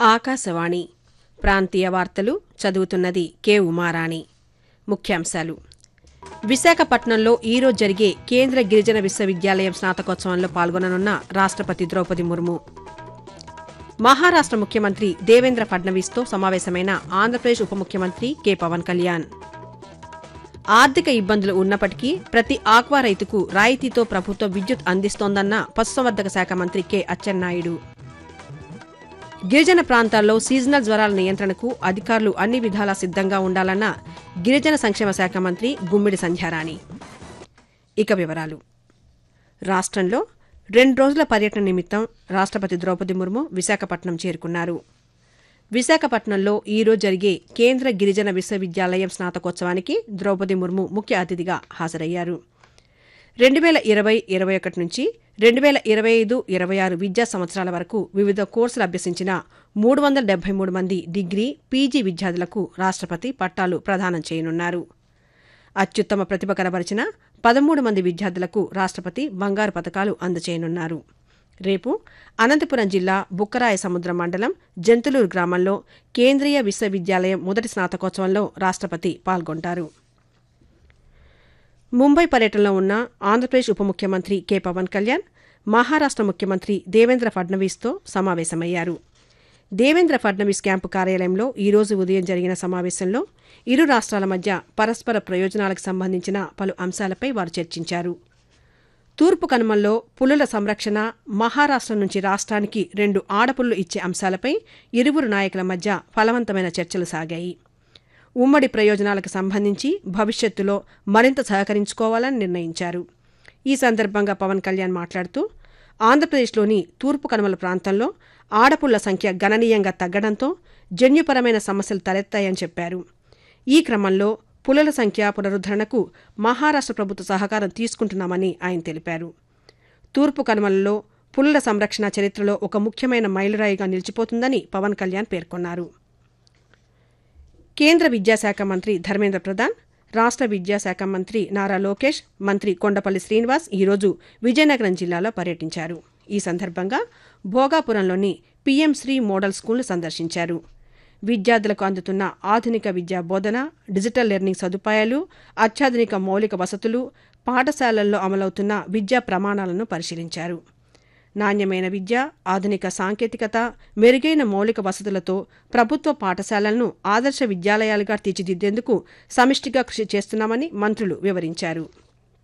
ఆకాశవాణి ప్రాంతీయ వార్తలు చదువుతున్నది కె ఉమారాణి ముఖ్యాంశాలు విశాఖపట్నంలో ఈరోజు జరిగే కేంద్ర గిరిజన విశ్వవిద్యాలయం స్నాతకోత్సవంలో పాల్గొననున్న రాష్ట్రపతి ద్రౌపది ముర్ము మహారాష్ట్ర ముఖ్యమంత్రి దేవేంద్ర ఫడ్నవీస్తో సమావేశమైన ఆంధ్రప్రదేశ్ ఉప ముఖ్యమంత్రి కె పవన్ కళ్యాణ్ ఆర్థిక ఇబ్బందులు ఉన్నప్పటికీ ప్రతి ఆక్వా రైతుకు రాయితీతో ప్రభుత్వం విద్యుత్ అందిస్తోందన్న పశుసంవర్ధక శాఖ మంత్రి కె అచ్చెన్నాయుడు గిరిజన ప్రాంతాల్లో సీజనల్ జ్వరాల నియంత్రణకు అధికారులు అన్ని విధాలా సిద్ధంగా ఉండాలన్న గిరిజన సంక్షేమ శాఖ మంత్రి గుమ్మిడి సంధ్యారాణి ఇక వివరాలు రాష్ట్రంలో రెండు రోజుల పర్యటన నిమిత్తం రాష్ట్రపతి ద్రౌపది ముర్ము విశాఖపట్నం చేరుకున్నారు విశాఖపట్నంలో ఈరోజు జరిగే కేంద్ర గిరిజన విశ్వవిద్యాలయం స్నాతకోత్సవానికి ద్రౌపది ముర్ము ముఖ్య అతిథిగా హాజరయ్యారు రెండు వేల ఇరవై ఇరవై ఒకటి నుంచి రెండు వేల ఇరవై ఐదు ఇరవై ఆరు విద్యా సంవత్సరాల వరకు వివిధ కోర్సులు అభ్యసించిన మూడు వందల డెబ్బై మూడు మంది డిగ్రీ పీజీ విద్యార్థులకు రాష్ట్రపతి పట్టాలు ప్రదానం చేయనున్నారు అత్యుత్తమ ప్రతిభ కనబరిచిన పదమూడు మంది విద్యార్థులకు రాష్ట్రపతి బంగారు పథకాలు అందజేయనున్నారు రేపు అనంతపురం జిల్లా బుక్కరాయ సముద్రం మండలం జంతులూరు గ్రామంలో కేంద్రీయ విశ్వవిద్యాలయం మొదటి స్నాతకోత్సవంలో రాష్ట్రపతి పాల్గొంటారు ముంబై పర్యటనలో ఉన్న ఆంధ్రప్రదేశ్ ఉప ముఖ్యమంత్రి కె పవన్ కళ్యాణ్ మహారాష్ట్ర ముఖ్యమంత్రి దేవేంద్ర ఫడ్నవీస్తో సమావేశమయ్యారు దేవేంద్ర ఫడ్నవీస్ క్యాంపు కార్యాలయంలో ఈరోజు ఉదయం జరిగిన సమావేశంలో ఇరు రాష్ట్రాల మధ్య పరస్పర ప్రయోజనాలకు సంబంధించిన పలు అంశాలపై వారు చర్చించారు తూర్పు కనుమల్లో పులుల సంరక్షణ మహారాష్ట్ర నుంచి రాష్ట్రానికి రెండు ఆడపుల్లు ఇచ్చే అంశాలపై ఇరువురు నాయకుల మధ్య ఫలవంతమైన చర్చలు సాగాయి ఉమ్మడి ప్రయోజనాలకు సంబంధించి భవిష్యత్తులో మరింత సహకరించుకోవాలని నిర్ణయించారు ఈ సందర్భంగా పవన్ కళ్యాణ్ మాట్లాడుతూ ఆంధ్రప్రదేశ్లోని తూర్పు కనుమల ప్రాంతంలో ఆడపుళ్ల సంఖ్య గణనీయంగా తగ్గడంతో జన్యుపరమైన సమస్యలు తలెత్తాయని చెప్పారు ఈ క్రమంలో పులుల సంఖ్య పునరుద్ధరణకు మహారాష్ట్ర ప్రభుత్వ సహకారం తీసుకుంటున్నామని ఆయన తెలిపారు తూర్పు కనుమలలో పులుల సంరక్షణ చరిత్రలో ఒక ముఖ్యమైన మైలురాయిగా నిలిచిపోతుందని పవన్ కళ్యాణ్ పేర్కొన్నారు కేంద్ర విద్యాశాఖ మంత్రి ధర్మేంద్ర ప్రధాన్ రాష్ట్ర విద్యాశాఖ మంత్రి నారా లోకేష్ మంత్రి కొండపల్లి శ్రీనివాస్ ఈరోజు విజయనగరం జిల్లాలో పర్యటించారు ఈ సందర్భంగా భోగాపురంలోని పీఎం శ్రీ మోడల్ స్కూల్ను సందర్శించారు విద్యార్థులకు అందుతున్న ఆధునిక విద్యా బోధన డిజిటల్ లెర్నింగ్ సదుపాయాలు అత్యాధునిక మౌలిక వసతులు పాఠశాలల్లో అమలవుతున్న విద్యా ప్రమాణాలను పరిశీలించారు నాణ్యమైన విద్య ఆధునిక సాంకేతికత మెరుగైన మౌలిక వసతులతో ప్రభుత్వ పాఠశాలలను ఆదర్శ విద్యాలయాలుగా తీర్చిదిద్దేందుకు సమిష్టిగా కృషి చేస్తున్నామని మంత్రులు వివరించారు